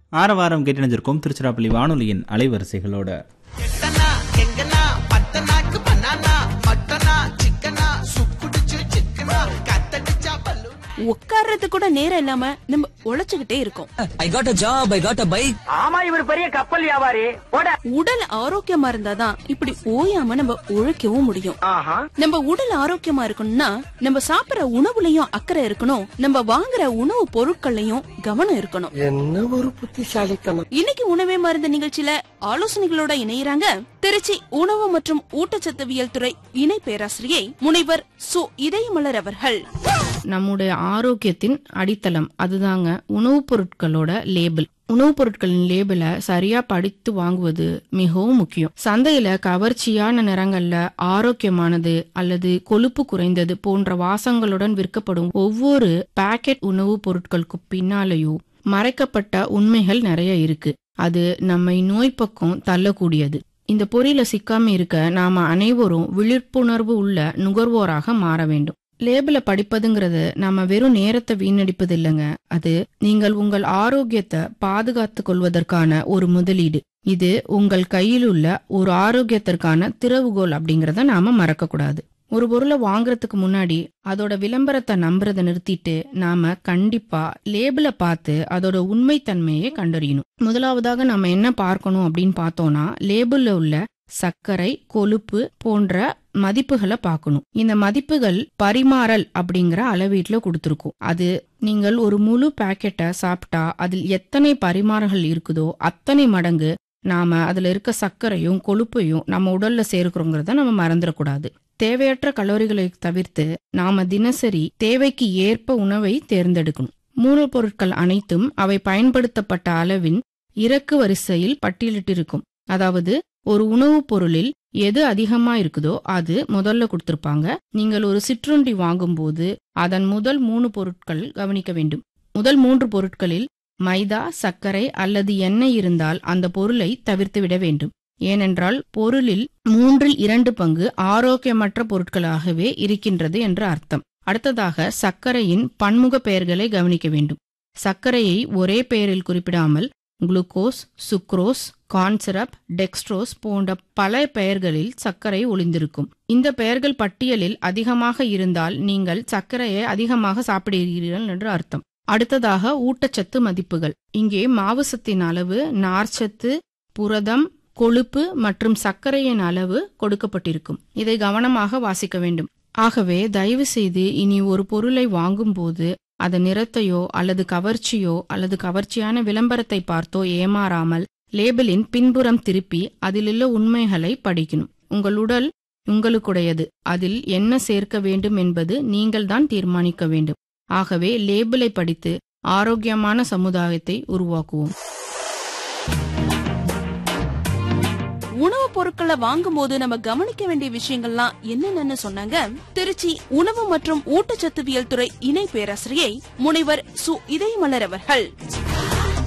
ஆரவாரம் கேட்டிணைஞ்சிருக்கோம் திருச்சிராப்பள்ளி வானொலியின் அலைவரிசைகளோட எட்டனா எங்கனா பத்தனாக்கு பனானா மட்டனா சிக்கனா சுக்குடிச்சு சிக்கனா கத்தடிச்சா பல்லு உட்கார்றது கூட நேரம் இல்லாம நம்ம உழைச்சுக்கிட்டே இருக்கோம் I got a job I got a bike ஆமா இவர் பெரிய கப்பல் வியாபாரி போட உடல் ஆரோக்கியமா இருந்தாதான் இப்படி ஓயாம நம்ம உழைக்கவும் முடியும் ஆஹா நம்ம உடல் ஆரோக்கியமா இருக்கணும்னா நம்ம சாப்பிடுற உணவுலயும் அக்கறை இருக்கணும் நம்ம வாங்குற உணவு பொருட்கள்லயும் கவனம் இருக்கணும் என்ன ஒரு புத்திசாலித்தனம் இன்னைக்கு உணவே மருந்து நிகழ்ச்சியில ஆலோசனைகளோட இணையறாங்க திருச்சி உணவு மற்றும் ஊட்டச்சத்துவியல் துறை இணை பேராசிரியை முனைவர் சு இதயமலர் அவர்கள் நம்முடைய ஆரோக்கியத்தின் அடித்தளம் அதுதாங்க உணவுப் பொருட்களோட லேபிள் உணவுப் பொருட்களின் லேபிளை சரியா படித்து வாங்குவது மிகவும் முக்கியம் சந்தையில கவர்ச்சியான நிறங்கள்ல ஆரோக்கியமானது அல்லது கொழுப்பு குறைந்தது போன்ற வாசங்களுடன் விற்கப்படும் ஒவ்வொரு பாக்கெட் உணவுப் பொருட்களுக்கு பின்னாலேயும் மறைக்கப்பட்ட உண்மைகள் நிறைய இருக்கு அது நம்மை நோய் பக்கம் தள்ளக்கூடியது இந்த பொறியில சிக்காம இருக்க நாம அனைவரும் விழிப்புணர்வு உள்ள நுகர்வோராக மாற வேண்டும் லேபிளை படிப்பதுங்கிறது நம்ம வெறும் நேரத்தை வீணடிப்பது இல்லைங்க அது நீங்கள் உங்கள் ஆரோக்கியத்தை பாதுகாத்து கொள்வதற்கான ஒரு முதலீடு இது உங்கள் கையில் உள்ள ஒரு ஆரோக்கியத்திற்கான திறவுகோல் அப்படிங்கறத நாம மறக்க கூடாது ஒரு பொருளை வாங்குறதுக்கு முன்னாடி அதோட விளம்பரத்தை நம்புறதை நிறுத்திட்டு நாம கண்டிப்பா லேபிளை பார்த்து அதோட உண்மைத்தன்மையை கண்டறியணும் முதலாவதாக நம்ம என்ன பார்க்கணும் அப்படின்னு பார்த்தோம்னா லேபிள்ல உள்ள சர்க்கரை கொழுப்பு போன்ற மதிப்புகளை பார்க்கணும் இந்த மதிப்புகள் பரிமாறல் அப்படிங்கிற அளவீட்டுல கொடுத்துருக்கும் அது நீங்கள் ஒரு முழு பாக்கெட்டை சாப்பிட்டா அதில் எத்தனை பரிமாறல்கள் இருக்குதோ அத்தனை மடங்கு நாம அதுல இருக்க சர்க்கரையும் கொழுப்பையும் நம்ம உடல்ல சேர்க்கிறோங்கிறத நம்ம மறந்துடக்கூடாது தேவையற்ற கலோரிகளை தவிர்த்து நாம தினசரி தேவைக்கு ஏற்ப உணவை தேர்ந்தெடுக்கணும் மூலப்பொருட்கள் அனைத்தும் அவை பயன்படுத்தப்பட்ட அளவின் இறக்கு வரிசையில் பட்டியலிட்டிருக்கும் அதாவது ஒரு உணவுப் பொருளில் எது அதிகமா இருக்குதோ அது முதல்ல கொடுத்திருப்பாங்க நீங்கள் ஒரு சிற்றுண்டி வாங்கும்போது அதன் முதல் மூணு பொருட்கள் கவனிக்க வேண்டும் முதல் மூன்று பொருட்களில் மைதா சர்க்கரை அல்லது எண்ணெய் இருந்தால் அந்த பொருளை தவிர்த்து விட வேண்டும் ஏனென்றால் பொருளில் மூன்றில் இரண்டு பங்கு ஆரோக்கியமற்ற பொருட்களாகவே இருக்கின்றது என்று அர்த்தம் அடுத்ததாக சர்க்கரையின் பன்முக பெயர்களை கவனிக்க வேண்டும் சர்க்கரையை ஒரே பெயரில் குறிப்பிடாமல் குளுக்கோஸ் சுக்ரோஸ் கான்சிரப் டெக்ஸ்ட்ரோஸ் போன்ற பல பெயர்களில் சர்க்கரை ஒளிந்திருக்கும் இந்த பெயர்கள் பட்டியலில் அதிகமாக இருந்தால் நீங்கள் சர்க்கரையை அதிகமாக சாப்பிடுகிறீர்கள் என்று அர்த்தம் அடுத்ததாக ஊட்டச்சத்து மதிப்புகள் இங்கே மாவுசத்தின் அளவு நார்ச்சத்து புரதம் கொழுப்பு மற்றும் சர்க்கரையின் அளவு கொடுக்கப்பட்டிருக்கும் இதை கவனமாக வாசிக்க வேண்டும் ஆகவே தயவு செய்து இனி ஒரு பொருளை வாங்கும்போது அதன் நிறத்தையோ அல்லது கவர்ச்சியோ அல்லது கவர்ச்சியான விளம்பரத்தை பார்த்தோ ஏமாறாமல் லேபிளின் பின்புறம் திருப்பி அதிலுள்ள உண்மைகளை படிக்கணும் உங்கள் உடல் உங்களுக்குடையது அதில் என்ன சேர்க்க வேண்டும் என்பது நீங்கள்தான் தீர்மானிக்க வேண்டும் ஆகவே லேபிளை படித்து ஆரோக்கியமான சமுதாயத்தை உருவாக்குவோம் உணவுப் பொருட்களை வாங்கும் போது நம்ம கவனிக்க வேண்டிய விஷயங்கள்லாம் என்னென்னு சொன்னாங்க திருச்சி உணவு மற்றும் ஊட்டச்சத்துவியல் துறை இணை பேராசிரியை முனைவர் சு இதயமலர் அவர்கள்